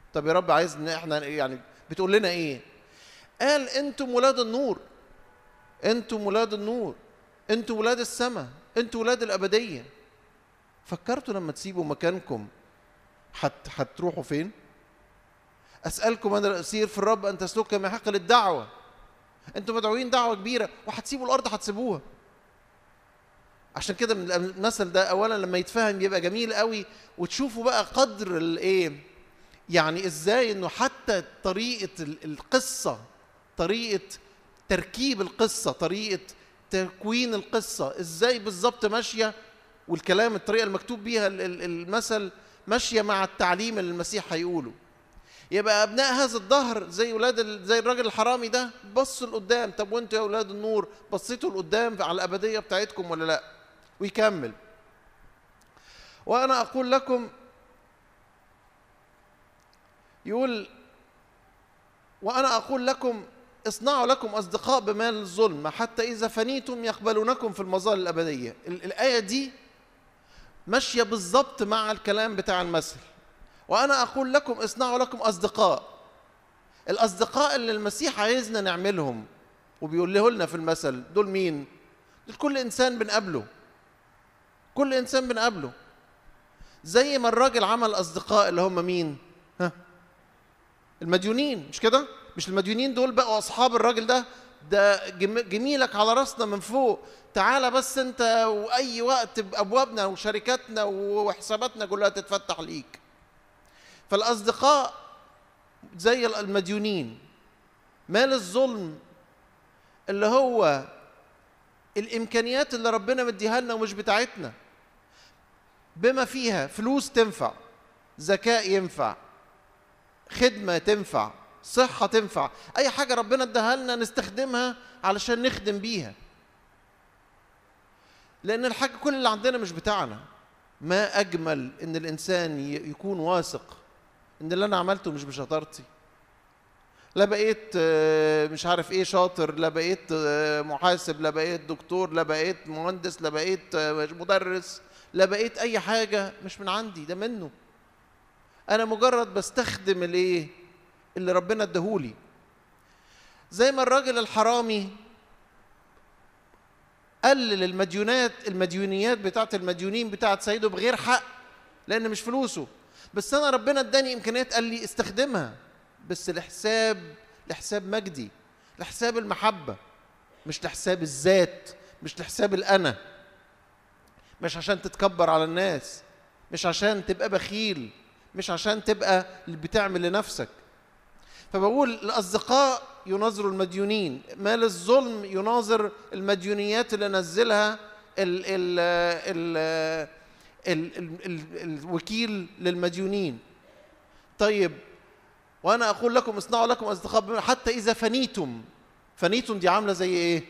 طب يا رب عايز ان احنا يعني بتقول لنا ايه قال انتم ولاد النور انتم ولاد النور انتم ولاد السماء انتم ولاد الابديه فكرتوا لما تسيبوا مكانكم حت هتروحوا فين اسالكم انا الاسير في الرب ان تسلكوا كما يحق للدعوه انتم مدعوين دعوه كبيره وهتسيبوا الارض هتسيبوها عشان كده من المثل ده اولا لما يتفهم يبقى جميل قوي وتشوفوا بقى قدر الايه يعني ازاي انه حتى طريقه ال- القصه طريقه تركيب القصه طريقه تكوين القصه ازاي بالظبط ماشيه والكلام الطريقه المكتوب بيها ال- ال- المثل ماشيه مع التعليم اللي المسيح هيقوله يبقى ابناء هذا الدهر زي ولاد ال- زي الراجل الحرامي ده بصوا لقدام طب وانتوا يا اولاد النور بصيتوا لقدام على الابديه بتاعتكم ولا لا ويكمل وانا اقول لكم يقول وانا اقول لكم اصنعوا لكم اصدقاء بمال الظلم حتى اذا فنيتم يقبلونكم في المظال الابديه ال- الايه دي ماشيه بالظبط مع الكلام بتاع المثل وانا اقول لكم اصنعوا لكم اصدقاء الاصدقاء اللي المسيح عايزنا نعملهم وبيقول له لنا في المثل دول مين دول كل انسان بنقابله كل انسان بنقابله زي ما الراجل عمل اصدقاء اللي هم مين ها المديونين مش كده مش المديونين دول بقوا اصحاب الراجل ده ده جم- جميلك على راسنا من فوق تعالى بس انت واي وقت بابوابنا وشركاتنا وحساباتنا كلها تتفتح ليك فالاصدقاء زي المديونين مال الظلم اللي هو الامكانيات اللي ربنا مديها لنا ومش بتاعتنا بما فيها فلوس تنفع ذكاء ينفع خدمه تنفع صحه تنفع اي حاجه ربنا اداها لنا نستخدمها علشان نخدم بيها لان الحاجه كل اللي عندنا مش بتاعنا ما اجمل ان الانسان ي- يكون واثق ان اللي انا عملته مش بشطارتي لا بقيت آه، مش عارف ايه شاطر لا بقيت آه، محاسب لا بقيت دكتور لا بقيت مهندس لا بقيت آه، مدرس لا بقيت اي حاجه مش من عندي ده منه انا مجرد بستخدم الايه اللي ربنا اداهولي زي ما الراجل الحرامي قلل المديونات المديونيات بتاعت المديونين بتاعت سيده بغير حق لان مش فلوسه بس انا ربنا اداني امكانيات قال لي استخدمها بس لحساب لحساب مجدي لحساب المحبه مش لحساب الذات مش لحساب الانا مش عشان تتكبر على الناس مش عشان تبقى بخيل مش عشان تبقى اللي بتعمل لنفسك فبقول الاصدقاء يناظروا المديونين مال الظلم يناظر المديونيات اللي نزلها ال ال ال ال ال ال الوكيل للمديونين طيب وانا اقول لكم اصنعوا لكم اصدقاء بما- حتى اذا فنيتم فنيتم دي عامله زي ايه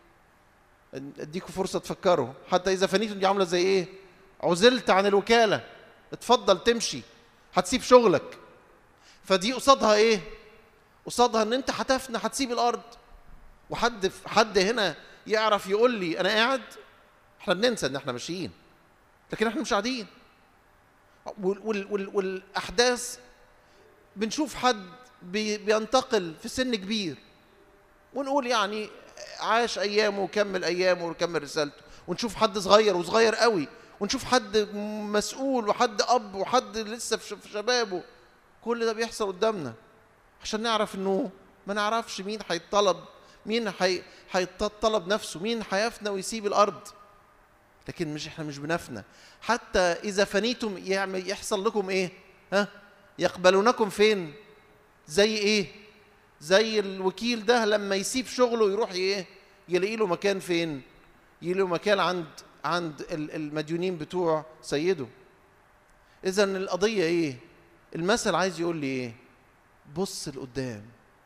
اديكم فرصه تفكروا حتى اذا فنيتم دي عامله زي ايه عزلت عن الوكاله اتفضل تمشي هتسيب شغلك فدي قصادها ايه قصادها ان انت هتفنى هتسيب الارض وحد حد هنا يعرف يقول لي انا قاعد احنا بننسى ان احنا ماشيين لكن احنا مش قاعدين وال وال وال والاحداث بنشوف حد بي بينتقل في سن كبير ونقول يعني عاش ايامه وكمل ايامه وكمل رسالته ونشوف حد صغير وصغير قوي ونشوف حد مسؤول وحد اب وحد لسه في ش- في شبابه كل ده بيحصل قدامنا عشان نعرف انه ما نعرفش مين هيطلب مين هي- هيطلب نفسه مين هيفنى ويسيب الارض لكن مش احنا مش بنفنى حتى اذا فنيتم يعمل يحصل لكم ايه ها يقبلونكم فين زي ايه زي الوكيل ده لما يسيب شغله يروح ايه يلاقي له مكان فين يلاقي له مكان عند عند ال- المديونين بتوع سيده اذا القضيه ايه المثل عايز يقول لي ايه بص لقدام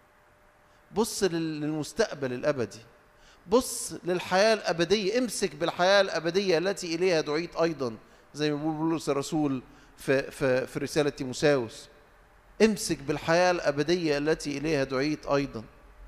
بص لل- للمستقبل الابدي بص للحياه الابديه امسك بالحياه الابديه التي اليها دعيت ايضا زي ما بيقول بولس الرسول في في في رساله تيموساوس امسك بالحياه الابديه التي اليها دعيت ايضا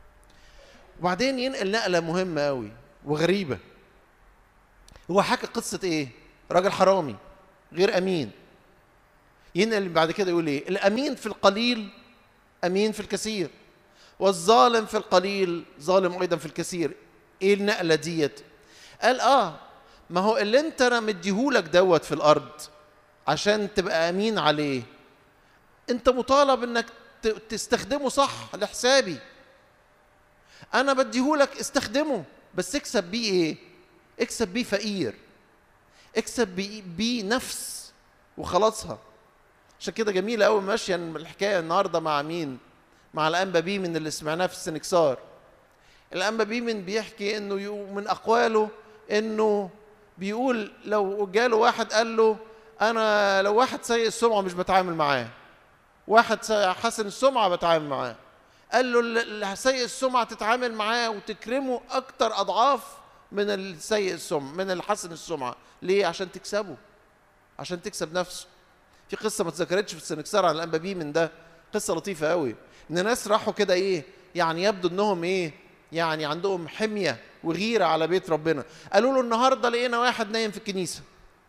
وبعدين ينقل نقله مهمه قوي وغريبه هو حكى قصه ايه راجل حرامي غير امين ينقل بعد كده يقول ايه الامين في القليل امين في الكثير والظالم في القليل ظالم ايضا في الكثير ايه النقله ديت قال اه ما هو اللي انت انا مديهولك دوت في الارض عشان تبقى امين عليه انت مطالب انك ت- تستخدمه صح لحسابي انا بديهولك استخدمه بس اكسب بيه ايه اكسب بيه فقير اكسب بيه, بيه نفس وخلاصها عشان كده جميله قوي ماشيه الحكايه النهارده مع مين مع الانبا بيمن اللي سمعناه في السنكسار الانبا بيمن بيحكي انه يو- من اقواله انه بيقول لو جاله واحد قال له انا لو واحد سيء السمعه مش بتعامل معاه واحد سيء- حسن السمعه بتعامل معاه قال له ال- اللي سيء السمعه تتعامل معاه وتكرمه اكتر اضعاف من السيء السمعه من الحسن السمعه ليه عشان تكسبه عشان تكسب نفسه في قصه ما اتذكرتش في السنكسار عن الانبا بيمن ده قصه لطيفه قوي ان ناس راحوا كده ايه يعني يبدو انهم ايه يعني عندهم حميه وغيره على بيت ربنا قالوا له النهارده لقينا واحد نايم في الكنيسه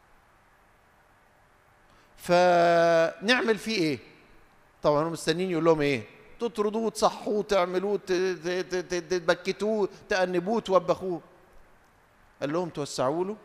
فنعمل فيه ايه طبعا هم مستنيين يقول لهم ايه تطردوه تصحوه تعملوه ت- ت- ت- ت- تبكتوه تأنبوه توبخوه قال لهم توسعوا له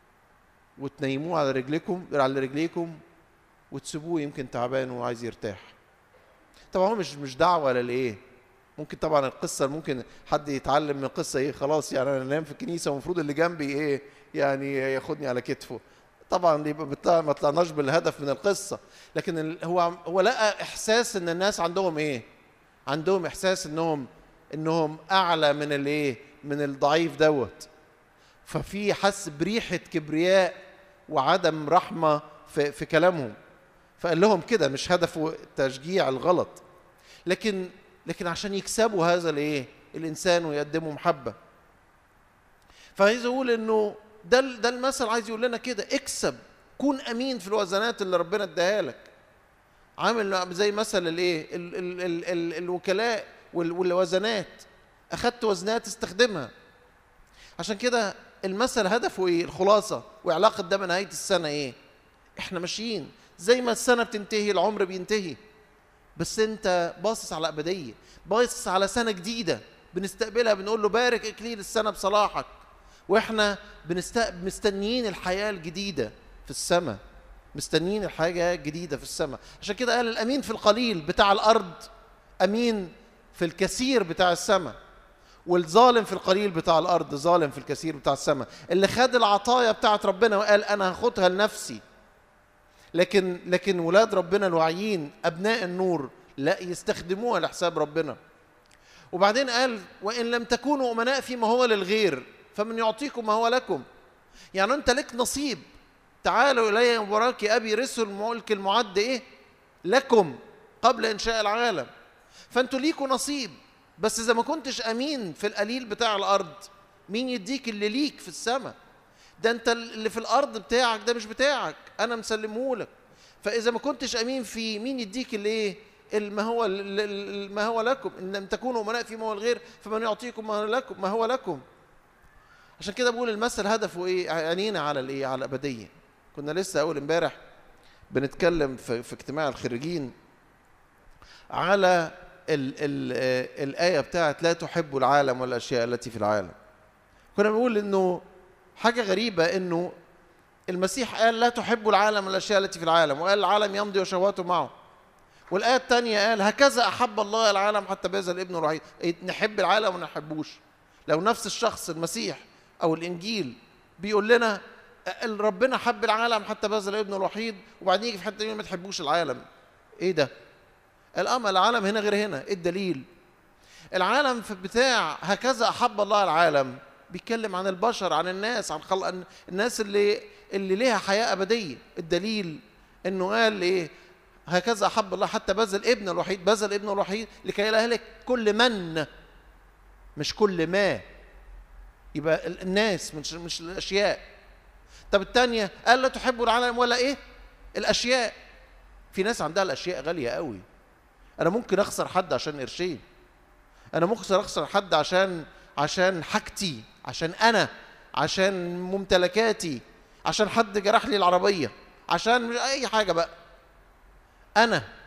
وتنيموه على رجلكم على رجليكم وتسيبوه يمكن تعبان وعايز يرتاح طبعا هو مش مش دعوه للايه ممكن طبعا القصه ممكن حد يتعلم من القصه ايه خلاص يعني انا نايم في الكنيسه ومفروض اللي جنبي ايه يعني ياخدني على كتفه طبعا يبقى بتطلع- ما طلعناش بالهدف من القصه لكن ال- هو عم- هو لقى احساس ان الناس عندهم ايه عندهم احساس انهم انهم اعلى من الايه من الضعيف دوت ففي حس بريحه كبرياء وعدم رحمه في, في كلامهم فقال لهم كده مش هدفه تشجيع الغلط لكن لكن عشان يكسبوا هذا الايه الانسان ويقدموا محبه فعايز اقول انه ده ال- ده المثل عايز يقول لنا كده اكسب كون امين في الوزنات اللي ربنا اداها لك عامل زي مثل الايه ال ال ال ال الوكلاء وال- والوزنات اخدت وزنات استخدمها عشان كده المثل هدفه ايه الخلاصه وعلاقه ده بنهايه السنه ايه احنا ماشيين زي ما السنه بتنتهي العمر بينتهي بس انت باصص على ابديه باصص على سنه جديده بنستقبلها بنقول له بارك اكليل السنه بصلاحك واحنا بنستقبل مستنيين الحياه الجديده في السماء مستنيين الحاجه الجديده في السماء عشان كده قال الامين في القليل بتاع الارض امين في الكثير بتاع السماء والظالم في القليل بتاع الارض ظالم في الكثير بتاع السماء اللي خد العطايا بتاعت ربنا وقال انا هاخدها لنفسي لكن لكن ولاد ربنا الواعيين ابناء النور لا يستخدموها لحساب ربنا وبعدين قال وان لم تكونوا امناء فيما هو للغير فمن يعطيكم ما هو لكم يعني انت لك نصيب تعالوا الي مبارك ابي رسل الملك المعد ايه لكم قبل انشاء العالم فانتوا ليكوا نصيب بس اذا ما كنتش امين في القليل بتاع الارض مين يديك اللي ليك في السماء ده انت اللي في الارض بتاعك ده مش بتاعك انا مسلمهولك فاذا ما كنتش امين فيه مين يديك اللي ايه ما هو ال- ال- ما هو لكم ان لم تكونوا امناء فيما هو الغير فمن يعطيكم ما هو لكم ما هو لكم عشان كده بقول المثل هدفه ايه عينينا على الايه على الابديه كنا لسه اول امبارح بنتكلم في, في اجتماع الخريجين على ال ال آه، الآية بتاعت لا تحب العالم والأشياء التي في العالم كنا بنقول إنه حاجة غريبة إنه المسيح قال لا تحب العالم والأشياء التي في العالم وقال العالم يمضي وشهواته معه والآية الثانية قال هكذا أحب الله العالم حتى بذل ابنه الوحيد إيه، نحب العالم وما نحبوش لو نفس الشخص المسيح أو الإنجيل بيقول لنا ال- ربنا حب العالم حتى بذل ابنه الوحيد وبعدين يجي في حته يقول ما تحبوش العالم ايه ده الأمل العالم هنا غير هنا ايه الدليل العالم في بتاع هكذا احب الله العالم بيتكلم عن البشر عن الناس عن خلق عن الناس اللي اللي ليها حياه ابديه الدليل انه قال ايه هكذا احب الله حتى بذل ابنه الوحيد بذل ابنه الوحيد لكي لا يهلك كل من مش كل ما يبقى ال- الناس مش مش الاشياء طب الثانيه قال لا تحبوا العالم ولا ايه الاشياء في ناس عندها الاشياء غاليه قوي انا ممكن اخسر حد عشان قرشين انا ممكن اخسر حد عشان عشان حاجتي عشان انا عشان ممتلكاتي عشان حد جرح لي العربيه عشان مش اي حاجه بقى انا